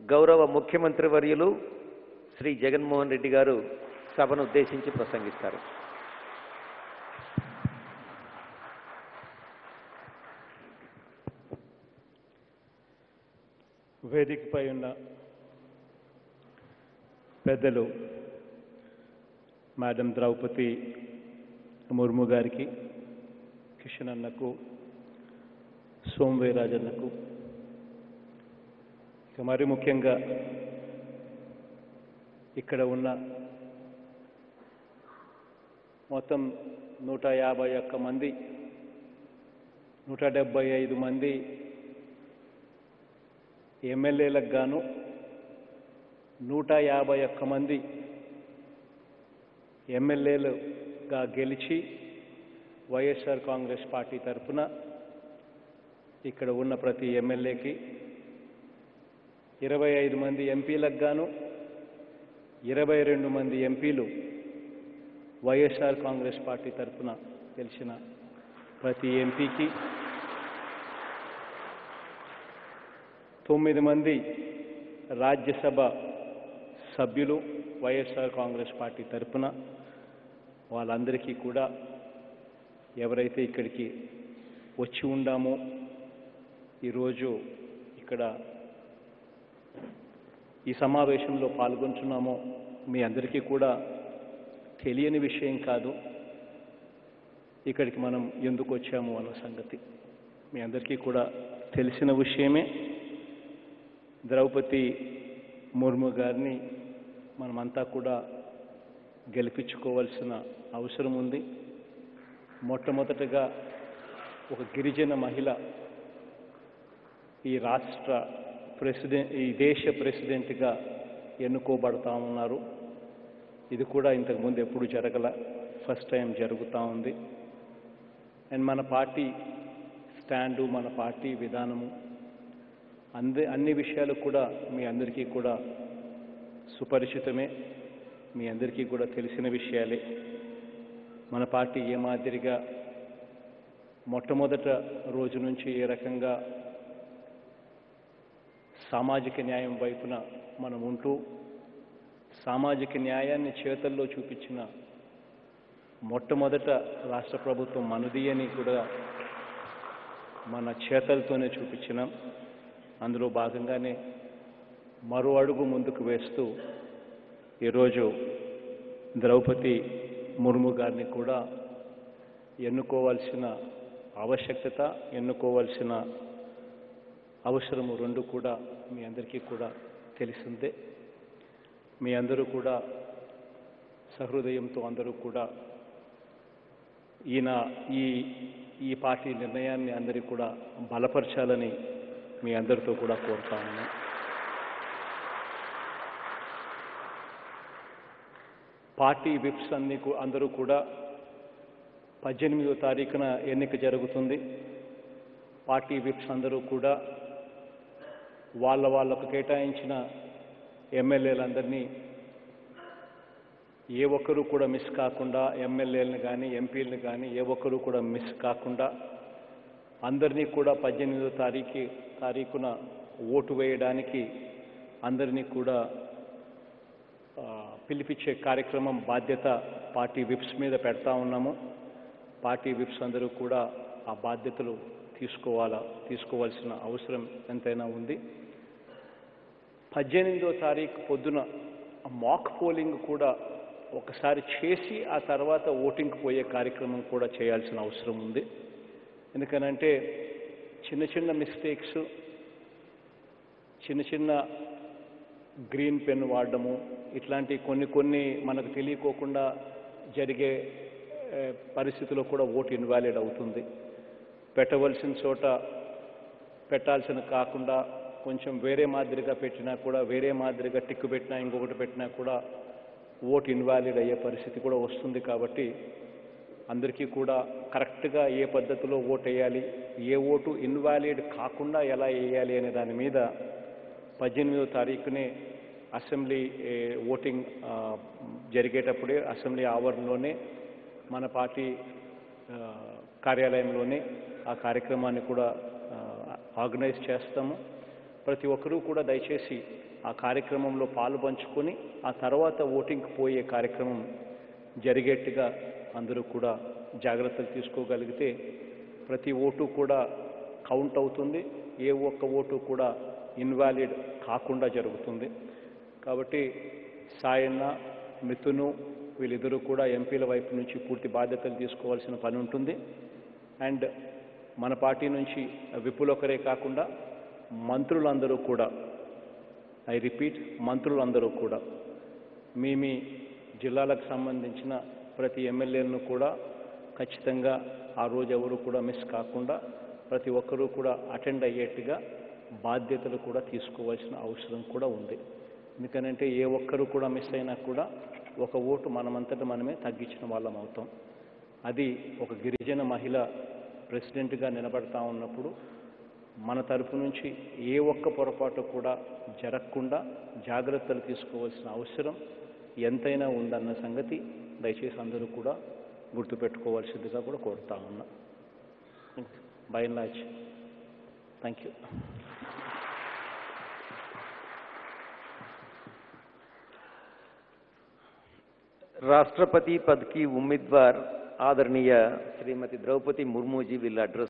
గౌరవ ముఖ్యమంత్రి వర్యులు శ్రీ జగన్మోహన్ రెడ్డి గారు సభను ఉద్దేశించి ప్రసంగిస్తారు వేదికపై ఉన్న పెద్దలు మేడం ద్రౌపది ముర్ము గారికి కిషన్ అన్నకు సోమవీరాజన్నకు ఇక మరి ముఖ్యంగా ఇక్కడ ఉన్న మొత్తం నూట యాభై ఒక్క మంది నూట డెబ్బై ఐదు మంది ఎమ్మెల్యేలకు గాను నూట యాభై ఒక్క మంది ఎమ్మెల్యేలుగా గెలిచి వైఎస్ఆర్ కాంగ్రెస్ పార్టీ తరఫున ఇక్కడ ఉన్న ప్రతి ఎమ్మెల్యేకి ఇరవై ఐదు మంది ఎంపీలకు గాను ఇరవై రెండు మంది ఎంపీలు వైఎస్ఆర్ కాంగ్రెస్ పార్టీ తరఫున గెలిచిన ప్రతి ఎంపీకి తొమ్మిది మంది రాజ్యసభ సభ్యులు వైఎస్ఆర్ కాంగ్రెస్ పార్టీ తరఫున వాళ్ళందరికీ కూడా ఎవరైతే ఇక్కడికి వచ్చి ఉండామో ఈరోజు ఇక్కడ ఈ సమావేశంలో పాల్గొంటున్నామో మీ అందరికీ కూడా తెలియని విషయం కాదు ఇక్కడికి మనం ఎందుకు వచ్చాము అన్న సంగతి మీ అందరికీ కూడా తెలిసిన విషయమే ద్రౌపది ముర్ము గారిని మనమంతా కూడా గెలిపించుకోవాల్సిన అవసరం ఉంది మొట్టమొదటగా ఒక గిరిజన మహిళ ఈ రాష్ట్ర ప్రెసిడెంట్ ఈ దేశ ప్రెసిడెంట్గా ఎన్నుకోబడతా ఉన్నారు ఇది కూడా ఇంతకుముందు ఎప్పుడు జరగల ఫస్ట్ టైం జరుగుతూ ఉంది అండ్ మన పార్టీ స్టాండు మన పార్టీ విధానము అందే అన్ని విషయాలు కూడా మీ అందరికీ కూడా సుపరిచితమే మీ అందరికీ కూడా తెలిసిన విషయాలే మన పార్టీ ఏ మాదిరిగా మొట్టమొదట రోజు నుంచి ఏ రకంగా సామాజిక న్యాయం వైపున మనం ఉంటూ సామాజిక న్యాయాన్ని చేతల్లో చూపించిన మొట్టమొదట రాష్ట్ర ప్రభుత్వం మనది అని కూడా మన చేతలతోనే చూపించినాం అందులో భాగంగానే మరో అడుగు ముందుకు వేస్తూ ఈరోజు ద్రౌపది ముర్ము గారిని కూడా ఎన్నుకోవాల్సిన ఆవశ్యకత ఎన్నుకోవాల్సిన అవసరము రెండు కూడా మీ అందరికీ కూడా తెలిసిందే మీ అందరూ కూడా సహృదయంతో అందరూ కూడా ఈయన ఈ ఈ పార్టీ నిర్ణయాన్ని అందరికీ కూడా బలపరచాలని మీ అందరితో కూడా కోరుతా ఉన్నాను పార్టీ విప్స్ అన్ని కూ- అందరూ కూడా పద్దెనిమిదో తారీఖున ఎన్నిక జరుగుతుంది పార్టీ విప్స్ అందరూ కూడా వాళ్ళ వాళ్ళకు కేటాయించిన ఎమ్మెల్యేలందరినీ ఏ ఒక్కరూ కూడా మిస్ కాకుండా ఎమ్మెల్యేలను కానీ ఎంపీలను కానీ ఏ ఒక్కరూ కూడా మిస్ కాకుండా అందరినీ కూడా పద్దెనిమిదో తారీఖు తారీఖున ఓటు వేయడానికి అందరినీ కూడా ఆ, పిలిపించే కార్యక్రమం బాధ్యత పార్టీ విప్స్ మీద పెడతా ఉన్నాము పార్టీ విప్స్ అందరూ కూడా ఆ బాధ్యతలు తీసుకోవాలా తీసుకోవాల్సిన అవసరం ఎంతైనా ఉంది పద్దెనిమిదో తారీఖు పొద్దున మాక్ పోలింగ్ కూడా ఒకసారి చేసి ఆ తర్వాత ఓటింగ్కి పోయే కార్యక్రమం కూడా చేయాల్సిన అవసరం ఉంది ఎందుకనంటే చిన్న చిన్న మిస్టేక్స్ చిన్న చిన్న గ్రీన్ పెన్ వాడడము ఇట్లాంటి కొన్ని కొన్ని మనకు తెలియకోకుండా జరిగే ఏ, పరిస్థితిలో కూడా ఓటు ఇన్వాలిడ్ అవుతుంది పెట్టవలసిన చోట పెట్టాల్సిన కాకుండా కొంచెం వేరే మాదిరిగా పెట్టినా కూడా వేరే మాదిరిగా టిక్కు పెట్టినా ఇంకొకటి పెట్టినా కూడా ఓటు ఇన్వాలిడ్ అయ్యే పరిస్థితి కూడా వస్తుంది కాబట్టి అందరికీ కూడా కరెక్ట్గా ఏ పద్ధతిలో ఓటు వేయాలి ఏ ఓటు ఇన్వాలిడ్ కాకుండా ఎలా వేయాలి అనే దాని మీద పద్దెనిమిదో తారీఖునే అసెంబ్లీ ఏ, ఓటింగ్ ఆ, జరిగేటప్పుడే అసెంబ్లీ ఆవరణలోనే మన పార్టీ ఆ, కార్యాలయంలోనే ఆ కార్యక్రమాన్ని కూడా ఆ, ఆర్గనైజ్ చేస్తాము ప్రతి ఒక్కరూ కూడా దయచేసి ఆ కార్యక్రమంలో పాలు పంచుకొని ఆ తర్వాత ఓటింగ్కి పోయే కార్యక్రమం జరిగేట్టుగా అందరూ కూడా జాగ్రత్తలు తీసుకోగలిగితే ప్రతి ఓటు కూడా కౌంట్ అవుతుంది ఏ ఒక్క ఓటు కూడా ఇన్వాలిడ్ కాకుండా జరుగుతుంది కాబట్టి సాయన్న మిథును వీళ్ళిద్దరూ కూడా ఎంపీల వైపు నుంచి పూర్తి బాధ్యతలు తీసుకోవాల్సిన పని ఉంటుంది అండ్ మన పార్టీ నుంచి విపులొకరే కాకుండా మంత్రులందరూ కూడా ఐ రిపీట్ మంత్రులందరూ కూడా మీ మీ జిల్లాలకు సంబంధించిన ప్రతి ఎమ్మెల్యేలను కూడా ఖచ్చితంగా ఆ రోజు ఎవరు కూడా మిస్ కాకుండా ప్రతి ఒక్కరూ కూడా అటెండ్ అయ్యేట్టుగా బాధ్యతలు కూడా తీసుకోవాల్సిన అవసరం కూడా ఉంది ఎందుకనంటే ఏ ఒక్కరు కూడా మిస్ అయినా కూడా ఒక ఓటు మనమంతట మనమే తగ్గించిన వాళ్ళం అవుతాం అది ఒక గిరిజన మహిళ ప్రెసిడెంట్గా నిలబడతా ఉన్నప్పుడు మన తరపు నుంచి ఏ ఒక్క పొరపాటు కూడా జరగకుండా జాగ్రత్తలు తీసుకోవాల్సిన అవసరం ఎంతైనా ఉందన్న సంగతి దయచేసి అందరూ కూడా గుర్తుపెట్టుకోవాల్సిందిగా కూడా కోరుతా ఉన్నా by and large thank you राष्ट्रपति पद की उम्मीदवार आदरणीय श्रीमती द्रौपदी मुर्मू जी विल address